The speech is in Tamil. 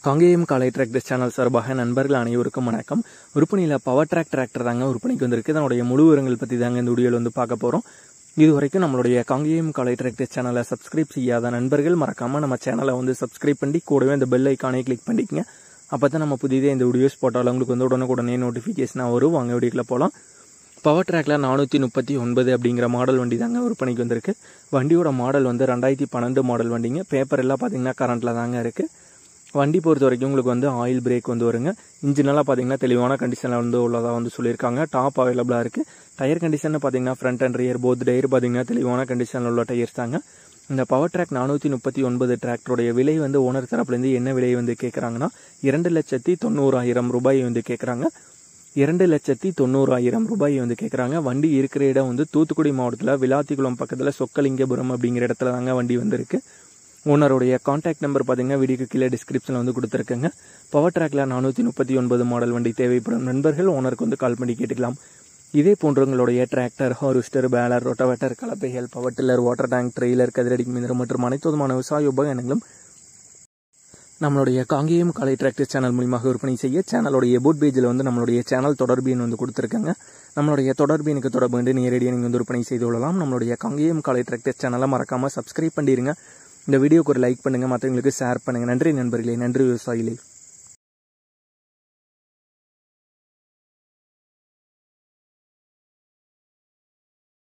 காங்கேயம் காலை டிராக்டர் சேனல் சார்பாக நண்பர்கள் அனைவருக்கும் வணக்கம் விற்பனையில் பவர் ட்ராக் டிராக்டர் தாங்க விற்பனைக்கு வந்திருக்கு இதனுடைய முழு விவரங்கள் பற்றி தாங்க இந்த வீடியோவில் வந்து பார்க்க போகிறோம் இது வரைக்கும் நம்மளுடைய காங்கேயம் காலை டிராக்டர் சேனலை சப்ஸ்கிரைப் செய்யாத நண்பர்கள் மறக்காமல் நம்ம சேனலை வந்து சப்ஸ்கிரைப் பண்ணி கூடவே இந்த பெல் ஐக்கானே கிளிக் பண்ணிக்கங்க அப்போ தான் நம்ம புதிதே இந்த வீடியோஸ் போட்டாலும் உங்களுக்கு வந்து உடனுக்குடனே நோட்டிஃபிகேஷனாக வரும் வாங்க வீடியோக்கில் போகலாம் பவர் ட்ராக்ல நானூற்றி முப்பத்தி ஒன்பது அப்படிங்கிற மாடல் வண்டி தாங்க விற்பனைக்கு வந்திருக்கு வண்டியோட மாடல் வந்து ரெண்டாயிரத்தி பன்னெண்டு மாடல் வண்டிங்க பேப்பர் எல்லாம் பார்த்தீங்கன்னா கரண்ட்டில் தாங்க இருக்குது வண்டி பொறுத்த வரைக்கும் உங்களுக்கு வந்து ஆயில் பிரேக் வந்து வருங்க இன்ஜினெல்லாம் பார்த்தீங்கன்னா தெளிவான கண்டிஷனில் வந்து உள்ளதாக வந்து சொல்லியிருக்காங்க டாப் அவைலபிளாக இருக்குது டயர் கண்டிஷன் பார்த்தீங்கன்னா front and rear both tyre பார்த்தீங்கன்னா தெளிவான கண்டிஷனில் உள்ள டயர்ஸ் தாங்க இந்த பவர் ட்ராக் நானூற்றி முப்பத்தி ஒன்பது டிராக்டருடைய விலை வந்து ஓனர் தரப்புலேருந்து என்ன விலை வந்து கேட்குறாங்கன்னா இரண்டு லட்சத்தி தொண்ணூறாயிரம் ரூபாய் வந்து கேட்குறாங்க இரண்டு லட்சத்தி தொண்ணூறாயிரம் ரூபாய் வந்து கேட்குறாங்க வண்டி இருக்கிற இடம் வந்து தூத்துக்குடி மாவட்டத்தில் விளாத்திக்குளம் பக்கத்தில் சொக்கலிங்கபுரம் அப்படிங்கிற இடத்துல தாங்க வண்டி வந்திருக்கு ஓனருடைய காண்டாக்ட் நம்பர் பார்த்தீங்கன்னா வீடியோக்கு கீழே டிஸ்கிரிப்ஷனில் வந்து கொடுத்துருக்கேங்க பவர் ட்ராக்ல நானூற்றி முப்பத்தி ஒன்பது மாடல் வண்டி தேவைப்படும் நண்பர்கள் ஓனருக்கு வந்து கால் பண்ணி கேட்டுக்கலாம் இதே போன்ற உங்களுடைய டிராக்டர் ஹார்வெஸ்டர் பேலர் ரொட்டவேட்டர் கலப்பைகள் power tiller water tank trailer கதிரடி மிந்திரம் மற்றும் அனைத்து விதமான விவசாய உபகரணங்களும் நம்மளுடைய காங்கேயம் காலை டிராக்டர் சேனல் மூலியமாக விற்பனை செய்ய சேனலுடைய போட் பேஜில் வந்து நம்மளுடைய சேனல் தொடர்பு எண் வந்து கொடுத்துருக்காங்க நம்மளுடைய தொடர்பு எனக்கு தொடர்பு வந்து நேரடியாக நீங்கள் வந்து விற்பனை செய்து கொள்ளலாம் நம்மளுடைய காங்கேயம் காலை டிராக்டர் சேனலை மறக்காமல் சப்ஸ்கிரைப் பண்ணிடுங்க இந்த வீடியோக்கு ஒரு லைக் பண்ணுங்கள் மற்றவங்களுக்கு ஷேர் பண்ணுங்கள் நன்றி நண்பர்களே நன்றி விவசாயிகளே